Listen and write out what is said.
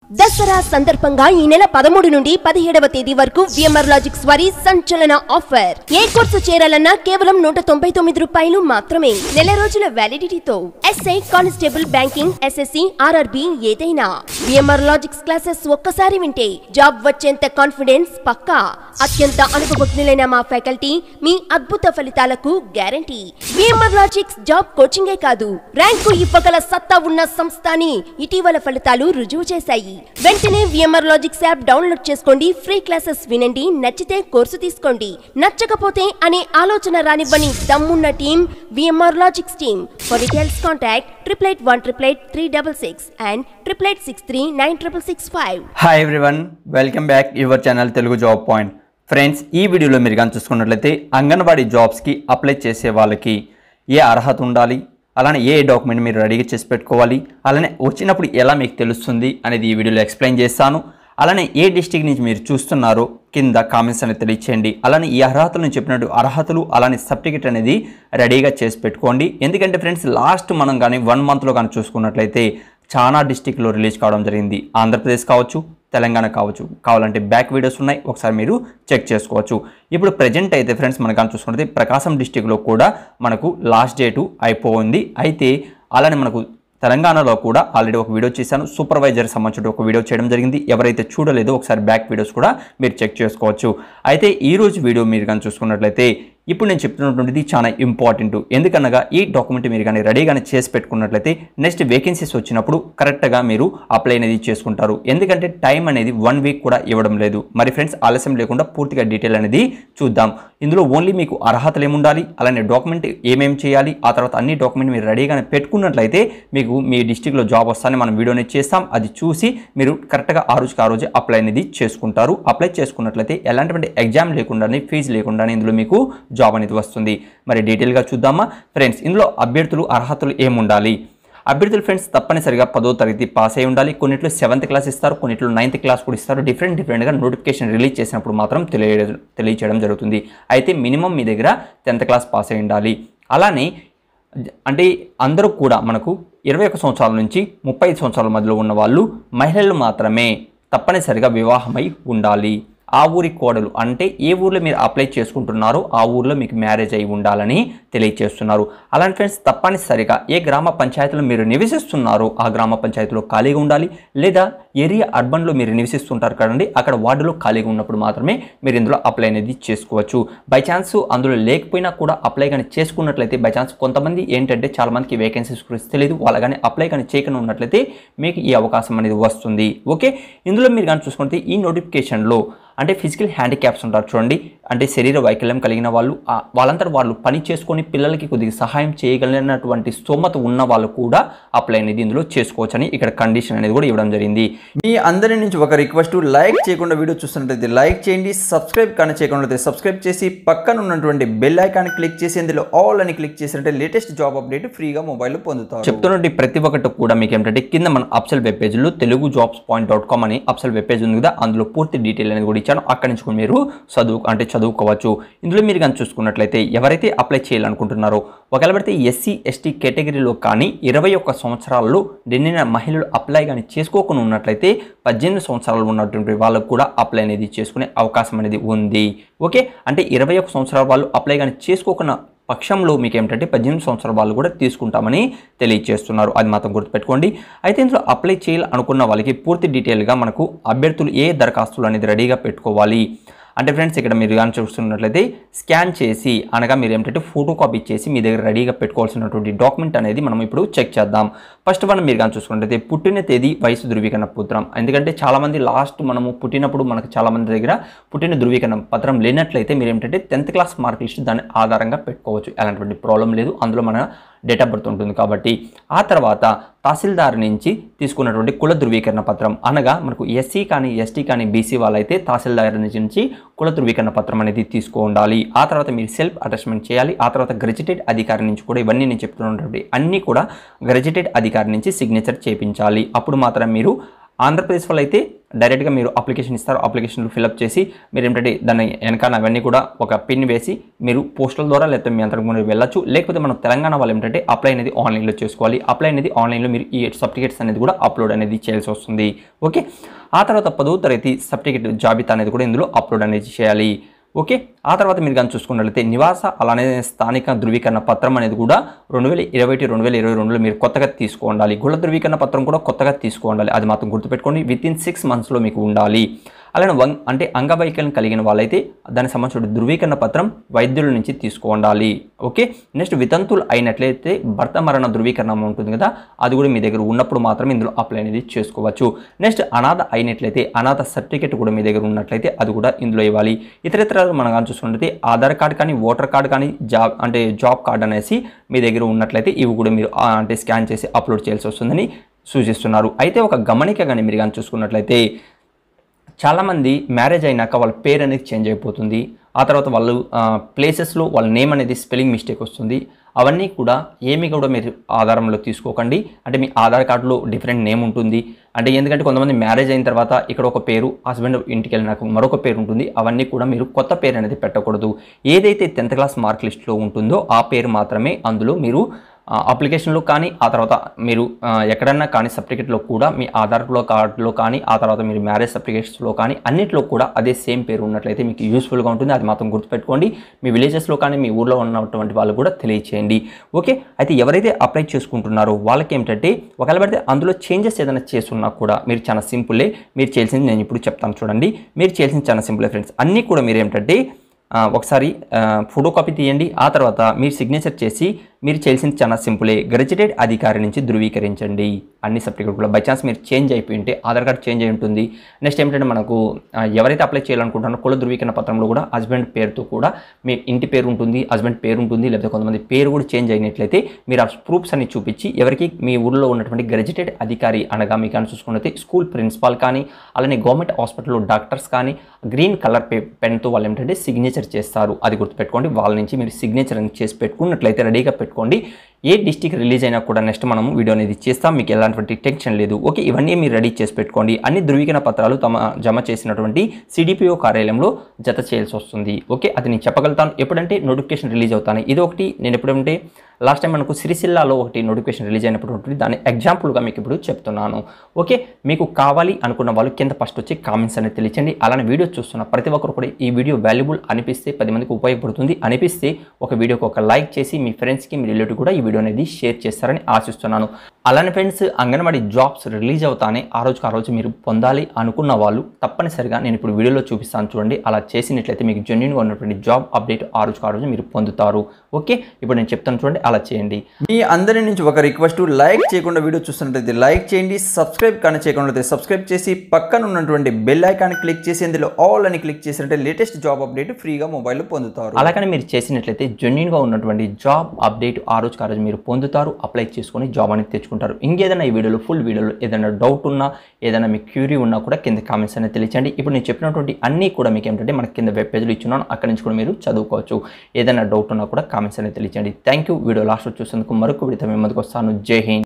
దసరా సందర్భంగా ఈ నెల పదమూడు నుండి పదిహేడవ తేదీ వరకు విఎంఆర్ లాజిక్స్ వారి సంచలన ఆఫర్ ఏ కోర్సు చేరాలన్నా కేవలం నూట తొంభై తొమ్మిది రూపాయలు మాత్రమే నెల రోజుల వ్యాలిడిటీతో SI constable banking SSC RRB ఏదైనా విఎంఆర్ లాజిక్స్ క్లాసెస్ ఒక్కసారి వింటే జాబ్ వచ్చేంత కాన్ఫిడెన్స్ పక్కా అత్యంత అనుభవజ్ఞులైన మా ఫ్యాకల్టీ మీ అద్భుత ఫలితాలకు గ్యారంటీ విఎంఆర్ లాజిక్స్ జాబ్ కోచింగే కాదు ర్యాంకు ఇవ్వగల సత్తా ఉన్న సంస్థ అని ఇటీవల ఫలితాలు రుజువు చేశాయి వెంటనే విఎంఆర్ లాజిక్స్ యాప్ డౌన్లోడ్ చేసుకోండి ఫ్రీ క్లాసెస్ వినండి నచ్చితే కోర్సు తీసుకోండి నచ్చకపోతే అనే ఆలోచన రానివ్వని దమ్మున్న team VMR Logics team for details contact triple eight one triple eight three double six and triple eight six three nine triple six five hi everyone welcome back your channel Telugu job point friends ఈ వీడియోలో మీరు కానీ చూసుకున్నట్లయితే అంగన్వాడీ జాబ్స్కి apply చేసే వాళ్ళకి ఏ అర్హత ఉండాలి అలానే ఏ డాక్యుమెంట్ మీరు రెడీగా చేసి పెట్టుకోవాలి అలానే వచ్చినప్పుడు ఎలా మీకు తెలుస్తుంది అనేది ఈ వీడియోలో ఎక్స్ప్లెయిన్ చేస్తాను అలానే ఏ డిస్టిక్ నుంచి మీరు చూస్తున్నారో కింద కామెంట్స్ అనేది తెలియచేయండి అలానే ఈ అర్హతలను చెప్పినట్టు అర్హతలు అలానే సర్టిఫికేట్ అనేది రెడీగా చేసి పెట్టుకోండి ఎందుకంటే ఫ్రెండ్స్ లాస్ట్ మనం కానీ వన్ మంత్లో కానీ చూసుకున్నట్లయితే చాలా డిస్టిక్లో రిలీజ్ కావడం జరిగింది ఆంధ్రప్రదేశ్ కావచ్చు తెలంగాణ కావచ్చు కావాలంటే బ్యాక్ వీడియోస్ ఉన్నాయి ఒకసారి మీరు చెక్ చేసుకోవచ్చు ఇప్పుడు ప్రజెంట్ అయితే ఫ్రెండ్స్ మనకు కానీ చూసుకుంటే ప్రకాశం డిస్టిక్లో కూడా మనకు లాస్ట్ డేటు అయిపోయింది అయితే అలానే మనకు తెలంగాణలో కూడా ఆల్రెడీ ఒక వీడియో చేశాను సూపర్వైజర్ సంబంధించిన ఒక వీడియో చేయడం జరిగింది ఎవరైతే చూడలేదో ఒకసారి బ్యాక్ వీడియోస్ కూడా మీరు చెక్ చేసుకోవచ్చు అయితే ఈ రోజు వీడియో మీరు కానీ చూసుకున్నట్లయితే ఇప్పుడు నేను చెప్తున్నటువంటిది చాలా ఇంపార్టెంట్ ఎందుకనగా ఈ డాక్యుమెంట్ మీరు కానీ రెడీగానే చేసి పెట్టుకున్నట్లయితే నెక్స్ట్ వేకెన్సీస్ వచ్చినప్పుడు కరెక్ట్గా మీరు అప్లై అనేది చేసుకుంటారు ఎందుకంటే టైం అనేది వన్ వీక్ కూడా ఇవ్వడం లేదు మరి ఫ్రెండ్స్ ఆలస్యం లేకుండా పూర్తిగా డీటెయిల్ అనేది చూద్దాం ఇందులో ఓన్లీ మీకు అర్హతలు ఏముండాలి అలానే డాక్యుమెంట్ ఏమేమి చేయాలి ఆ తర్వాత అన్ని డాక్యుమెంట్ మీరు రెడీగానే పెట్టుకున్నట్లయితే మీకు మీ డిస్టిక్లో జాబ్ వస్తానే మనం వీడియోని చేస్తాం అది చూసి మీరు కరెక్ట్గా ఆ రోజుకి ఆ రోజు అప్లై అనేది చేసుకుంటారు అప్లై చేసుకున్నట్లయితే ఎలాంటి ఎగ్జామ్ లేకుండానే ఫీజు లేకుండానే ఇందులో మీకు జాబ్ అనేది వస్తుంది మరి డీటెయిల్గా చూద్దామా ఫ్రెండ్స్ ఇందులో అభ్యర్థులు అర్హతలు ఏముండాలి అభ్యర్థులు ఫ్రెండ్స్ తప్పనిసరిగా పదో తరగతి పాస్ అయి ఉండాలి కొన్నిట్లో సెవెంత్ క్లాస్ ఇస్తారు కొన్నిట్లో నైన్త్ క్లాస్ కూడా ఇస్తారు డిఫరెంట్ డిఫరెంట్గా నోటిఫికేషన్ రిలీజ్ చేసినప్పుడు మాత్రం తెలియ తెలియచేయడం జరుగుతుంది అయితే మినిమం మీ దగ్గర టెన్త్ క్లాస్ పాస్ అయి ఉండాలి అలానే అంటే అందరూ కూడా మనకు ఇరవై ఒక సంవత్సరాల నుంచి ముప్పై ఐదు సంవత్సరాల మధ్యలో ఉన్న వాళ్ళు మహిళలు మాత్రమే తప్పనిసరిగా వివాహమై ఉండాలి ఆ ఊరి కోడలు అంటే ఏ ఊర్లో మీరు అప్లై చేసుకుంటున్నారో ఆ ఊర్లో మీకు మ్యారేజ్ అయి ఉండాలని తెలియజేస్తున్నారు అలాంటి ఫ్రెండ్స్ తప్పనిసరిగా ఏ గ్రామ పంచాయతీలో మీరు నివసిస్తున్నారో ఆ గ్రామ పంచాయతీలో ఖాళీగా ఉండాలి లేదా ఏరియా అర్బన్లో మీరు నివసిస్తుంటారు కదండి అక్కడ వార్డులో ఖాళీగా ఉన్నప్పుడు మాత్రమే మీరు ఇందులో అప్లై అనేది చేసుకోవచ్చు బై ఛాన్స్ అందులో లేకపోయినా కూడా అప్లై కానీ చేసుకున్నట్లయితే బై ఛాన్స్ కొంతమంది ఏంటంటే చాలా మందికి వేకెన్సీస్ గురించి తెలియదు వాళ్ళ కానీ అప్లై కానీ చేయకుండా ఉన్నట్లయితే మీకు ఈ అవకాశం అనేది వస్తుంది ఓకే ఇందులో మీరు కానీ చూసుకుంటే ఈ నోటిఫికేషన్లో అంటే ఫిజికల్ హ్యాండిక్యాప్స్ ఉంటారు చూడండి అంటే శరీర వైకల్యం కలిగిన వాళ్ళు ఆ వాళ్ళంతా వాళ్ళు పని చేసుకొని పిల్లలకి కొద్దిగా సహాయం చేయగలిగినటువంటి స్తోమత ఉన్న వాళ్ళు కూడా అప్లై అనేది ఇందులో చేసుకోవచ్చని ఇక్కడ కండిషన్ అనేది కూడా ఇవ్వడం జరిగింది మీ అందరి నుంచి ఒక రిక్వెస్ట్ లైక్ చేయకుండా వీడియో చూస్తున్నట్లయితే లైక్ చేయండి సబ్స్క్రైబ్ కానీ చేయకుండా సబ్స్క్రైబ్ చేసి పక్కన ఉన్నటువంటి బెల్ ఐకాన్ క్లిక్ చేసి ఇందులో ఆల్ అని క్లిక్ చేసినట్టే లేటెస్ట్ జాబ్ అప్డేట్ ఫ్రీగా మొబైల్లో పొందుతారు చెప్తున్నట్టు ప్రతి ఒక్కటి కూడా మీకు ఏంటంటే కింద మన అప్సల్ వెబ్ పేజ్లో Telugu jobs point dot com అని అప్సల్ వెబ్ పేజ్ ఉంది కదా అందులో పూర్తి డీటెయిల్ అనేది కూడా ఇచ్చాను అక్కడి నుంచి కూడా మీరు చదువు అంటే చదువుకోవచ్చు ఇందులో మీరు కానీ చూసుకున్నట్లయితే ఎవరైతే అప్లై చేయాలనుకుంటున్నారో ఒకవేళ పెడితే ఎస్సీ ఎస్టీ కేటగిరీలో కానీ ఇరవై ఒక్క సంవత్సరాల్లో నిండిన మహిళలు అప్లై కానీ చేసుకోకుండా ఉన్నట్లయితే పద్దెనిమిది సంవత్సరాలు ఉన్నటువంటి వాళ్ళకు కూడా అప్లై అనేది చేసుకునే అవకాశం అనేది ఉంది ఓకే అంటే ఇరవై ఒక్క సంవత్సరాల వాళ్ళు అప్లై కానీ చేసుకోకుండా పక్షంలో మీకు ఏమిటంటే పద్దెనిమిది సంవత్సరాల వాళ్ళు కూడా తీసుకుంటామని తెలియజేస్తున్నారు అది మాత్రం గుర్తుపెట్టుకోండి అయితే ఇందులో అప్లై చేయాలి అనుకున్న వాళ్ళకి పూర్తి డీటెయిల్గా మనకు అభ్యర్థులు ఏ దరఖాస్తులు అనేది రెడీగా పెట్టుకోవాలి అంటే ఫ్రెండ్స్ ఇక్కడ మీరు కానీ చూస్తున్నట్లయితే స్కాన్ చేసి అనగా మీరు ఏంటంటే ఫోటో కాపీ చేసి మీ దగ్గర రెడీగా పెట్టుకోవాల్సినటువంటి డాక్యుమెంట్ అనేది మనం ఇప్పుడు చెక్ చేద్దాం ఫస్ట్ వన్ మీరు కానీ చూసుకున్నట్లయితే పుట్టిన తేదీ వయసు ధృవీకరణ పత్రం ఎందుకంటే చాలామంది లాస్ట్ మనము పుట్టినప్పుడు మనకు చాలామంది దగ్గర పుట్టిన ధృవీకరణ పత్రం లేనట్లయితే మీరు ఏంటంటే టెన్త్ క్లాస్ మార్క్ లిస్ట్ దాని ఆధారంగా పెట్టుకోవచ్చు ఎలాంటి ప్రాబ్లం లేదు అందులో మన డేట్ ఆఫ్ బర్త్ ఉంటుంది కాబట్టి ఆ తర్వాత తహసీల్దార్ నుంచి తీసుకున్నటువంటి కుల ధృవీకరణ పత్రం అనగా మనకు ఎస్సీ కానీ ఎస్టీ కానీ బీసీ వాళ్ళైతే తహసీల్దార్ నుంచి కుల ధృవీకరణ పత్రం అనేది తీసుకో ఉండాలి ఆ తర్వాత మీరు సెల్ఫ్ అటాచ్మెంట్ చేయాలి ఆ తర్వాత గ్రెజిటెడ్ అధికారి నుంచి కూడా ఇవన్నీ నేను చెప్తున్నటువంటి అన్నీ కూడా గ్రెజిటెడ్ అధికారి నుంచి సిగ్నేచర్ చేయించాలి అప్పుడు మాత్రం మీరు ఆంధ్రప్రదేశ్ వాళ్ళు అయితే డైరెక్ట్గా మీరు అప్లికేషన్ ఇస్తారు అప్లికేషన్లు ఫిల్అప్ చేసి మీరు ఏంటంటే దాన్ని వెనకాల అవన్నీ కూడా ఒక పిన్ వేసి మీరు పోస్టల్ ద్వారా లేకపోతే మీ అంతకు ముందు వెళ్ళొచ్చు లేకపోతే మనం తెలంగాణ వాళ్ళు ఏంటంటే అప్లై అనేది ఆన్లైన్లో చేసుకోవాలి అప్లై అనేది ఆన్లైన్లో మీరు ఈ సర్టిఫికేట్స్ అనేది కూడా అప్లోడ్ అనేది చేయాల్సి వస్తుంది ఓకే ఆ తర్వాత పదో తరగతి సర్టిఫికేట్ జాబితా అనేది కూడా ఇందులో అప్లోడ్ అనేది చేయాలి ఓకే ఆ తర్వాత మీరు కానీ చూసుకున్నట్లయితే నివాస అలానే స్థానిక ధృవీకరణ పత్రం అనేది కూడా రెండు వేల ఇరవై ఒకటి రెండు వేల ఇరవై రెండులో మీరు కొత్తగా తీసుకోండాలి గుళ్ళ ధృవీకరణ పత్రం కూడా కొత్తగా తీసుకోండాలి అది మాత్రం గుర్తుపెట్టుకోండి విత్ ఇన్ సిక్స్ మంత్స్లో మీకు ఉండాలి అలానే వన్ అంటే అంగవైకల్యం కలిగిన వాళ్ళైతే దానికి సంబంధించిన ధృవీకరణ పత్రం వైద్యుల నుంచి తీసుకోండాలి ఓకే నెక్స్ట్ వితంతులు అయినట్లయితే భర్త మరణ ధృవీకరణ ఉంటుంది కదా అది కూడా మీ దగ్గర ఉన్నప్పుడు మాత్రమే ఇందులో అప్లై అనేది చేసుకోవచ్చు నెక్స్ట్ అనాథ అయినట్లయితే అనాథ సర్టిఫికేట్ కూడా మీ దగ్గర ఉన్నట్లయితే అది కూడా ఇందులో ఇవ్వాలి ఇతరితర మనం కానీ చూసుకుంటే ఆధార్ కార్డ్ కానీ ఓటర్ కార్డ్ కానీ జాబ్ అంటే జాబ్ కార్డ్ అనేసి మీ దగ్గర ఉన్నట్లయితే ఇవి కూడా మీరు ఆ, అంటే స్కాన్ చేసి అప్లోడ్ చేయాల్సి వస్తుందని సూచిస్తున్నారు అయితే ఒక గమనిక కానీ మీరు కానీ చూసుకున్నట్లయితే చాలామంది మ్యారేజ్ అయినాక వాళ్ళ పేరు అనేది చేంజ్ అయిపోతుంది ఆ తర్వాత వాళ్ళు ప్లేసెస్లో వాళ్ళ నేమ్ అనేది స్పెల్లింగ్ మిస్టేక్ వస్తుంది అవన్నీ కూడా ఏమి కూడా మీరు ఆధారంలో తీసుకోకండి అంటే మీ ఆధార్ కార్డులో డిఫరెంట్ నేమ్ ఉంటుంది అంటే ఎందుకంటే కొంతమంది మ్యారేజ్ అయిన తర్వాత ఇక్కడ ఒక పేరు హస్బెండ్ ఇంటికి వెళ్ళినాక మరొక పేరు ఉంటుంది అవన్నీ కూడా మీరు కొత్త పేరు అనేది పెట్టకూడదు ఏదైతే టెన్త్ క్లాస్ మార్క్ లిస్ట్లో ఉంటుందో ఆ పేరు మాత్రమే అందులో మీరు ఆ, అప్లికేషన్లో కానీ ఆ తర్వాత మీరు ఆ, ఎక్కడన్నా కానీ సర్టిఫికేట్లో కూడా మీ ఆధార్లో కార్డులో కానీ ఆ తర్వాత మీరు మ్యారేజ్ సర్టిఫికేట్స్లో కానీ అన్నిట్లో కూడా అదే సేమ్ పేరు ఉన్నట్లయితే మీకు యూస్ఫుల్గా ఉంటుంది అది మాత్రం గుర్తుపెట్టుకోండి మీ విలేజెస్లో కానీ మీ ఊర్లో ఉన్నటువంటి వాళ్ళు కూడా తెలియచేయండి ఓకే అయితే ఎవరైతే అప్లై చేసుకుంటున్నారో వాళ్ళకి ఏమిటంటే ఒకవేళ పెడితే అందులో చేంజెస్ ఏదైనా చేస్తున్నా కూడా మీరు చాలా సింపులే మీరు చేయాల్సింది నేను ఇప్పుడు చెప్తాను చూడండి మీరు చేయాల్సింది చాలా సింపులే ఫ్రెండ్స్ అన్నీ కూడా మీరు ఏమిటంటే ఆ, ఒకసారి ఫోటో కాపీ తీయండి ఆ తర్వాత మీరు సిగ్నేచర్ చేసి మీరు చేయాల్సింది చాలా సింపులే గెజిటెడ్ అధికారి నుంచి ధృవీకరించండి అన్ని సర్టిఫికేట్ కూడా బై ఛాన్స్ మీరు చేంజ్ అయిపోయి ఉంటే ఆధార్ కార్డ్ చేంజ్ అయి ఉంటుంది నెక్స్ట్ ఏంటంటే మనకు ఆ, ఎవరైతే అప్లై చేయాలనుకుంటున్నారో కుల ధృవీకరణ పత్రంలో కూడా హస్బెండ్ పేరుతో కూడా మీ ఇంటి పేరు ఉంటుంది హస్బెండ్ పేరు ఉంటుంది లేకపోతే కొంతమంది పేరు కూడా చేంజ్ అయినట్లయితే మీరు ఆ ప్రూఫ్స్ అన్ని చూపించి ఎవరికి మీ ఊళ్ళో ఉన్నటువంటి గెజిటెడ్ అధికారి అనగా మీకు అని చూసుకున్నట్లయితే స్కూల్ ప్రిన్సిపాల్ కానీ అలానే గవర్నమెంట్ హాస్పిటల్లో డాక్టర్స్ కానీ గ్రీన్ కలర్ పే పెన్తో వాళ్ళు ఏంటంటే సిగ్నేచర్ చేస్తారు అది గుర్తుపెట్టుకోండి వాళ్ళ నుంచి మీరు సిగ్నేచర్ అనేది చేసి పెట్టుకున్నట్లయితే రెడీగా పెట్టుకోండి ఏ డిస్టిక్ రిలీజ్ అయినా కూడా నెక్స్ట్ మనము వీడియో అనేది చేస్తాం మీకు ఎలాంటి టెన్షన్ లేదు ఓకే ఇవన్నీ మీరు రెడీ చేసి పెట్టుకోండి అన్ని ధృవీకరణ పత్రాలు తమ జమ చేసినటువంటి సిడిపిఓ కార్యాలయంలో జత చేయాల్సి వస్తుంది ఓకే అది నేను చెప్పగలుగుతాను ఎప్పుడంటే నోటిఫికేషన్ రిలీజ్ అవుతాను ఇది ఒకటి నేను ఎప్పుడంటే లాస్ట్ టైం మనకు సిరిసిల్లాలో ఒకటి నోటిఫికేషన్ రిలీజ్ అయినప్పుడు ఉంటుంది దాని ఎగ్జాంపుల్గా మీకు ఇప్పుడు చెప్తున్నాను ఓకే మీకు కావాలి అనుకున్న వాళ్ళు కింద ఫస్ట్ వచ్చి కామెంట్స్ అనేది తెలియచండి అలానే వీడియో చూస్తున్న ప్రతి ఒక్కరు కూడా ఈ వీడియో వాల్యుబుల్ అనిపిస్తే పది మందికి ఉపయోగపడుతుంది అనిపిస్తే ఒక వీడియోకి ఒక లైక్ చేసి మీ ఫ్రెండ్స్కి మీ రిలేటివ్ కూడా ఈ వీడియో అనేది షేర్ చేస్తారని ఆశిస్తున్నాను అలానే ఫ్రెండ్స్ అంగన్వాడీ జాబ్స్ రిలీజ్ అవుతానే ఆ రోజుకి ఆ రోజు మీరు పొందాలి అనుకున్న వాళ్ళు తప్పనిసరిగా నేను ఇప్పుడు వీడియోలో చూపిస్తాను చూడండి అలా చేసినట్లయితే మీకు జెన్యున్గా ఉన్నటువంటి జాబ్ అప్డేట్ ఆ రోజుకి ఆ రోజు మీరు పొందుతారు ఓకే ఇప్పుడు నేను చెప్తాను చూడండి అలా చేయండి మీ అందరి నుంచి ఒక రిక్వెస్ట్ లైక్ చేయకుండా వీడియో చూస్తున్నట్లయితే లైక్ చేయండి సబ్స్క్రైబ్ కానీ చేయకుండా సబ్స్క్రైబ్ చేసి పక్కన ఉన్నటువంటి బెల్ ఐకాన్ క్లిక్ చేసి ఇందులో ఆల్ అని క్లిక్ చేసినట్టే లేటెస్ట్ జాబ్ అప్డేట్ ఫ్రీగా మొబైల్లో పొందుతారు అలాగని మీరు చేసినట్లయితే జెన్యున్గా ఉన్నటువంటి జాబ్ అప్డేట్ ఆ రోజుకి ఆ రోజు మీరు పొందుతారు అప్లై చేసుకొని జాబ్ అనేది తెచ్చుకుంటారు ఇంకేదైనా ఈ వీడియోలో ఫుల్ వీడియోలో ఏదైనా డౌట్ ఉన్నా ఏదైనా మీకు క్యూరీ ఉన్నా కూడా కింద కామెంట్స్ అనేది తెలియచండి ఇప్పుడు నేను చెప్పినటువంటి అన్నీ కూడా మీకు ఏంటంటే మనకి కింద వెబ్ పేజ్లో ఇచ్చున్నాను అక్కడి నుంచి కూడా మీరు చదువుకోవచ్చు ఏదైనా డౌట్ ఉన్నా కూడా కామెంట్స్ అనేది తెలియచండి థ్యాంక్ యూ వీడియో లాస్ట్ చూసేందుకు మరొక వీడితో మేము ముందుకు వస్తాను జై హింద్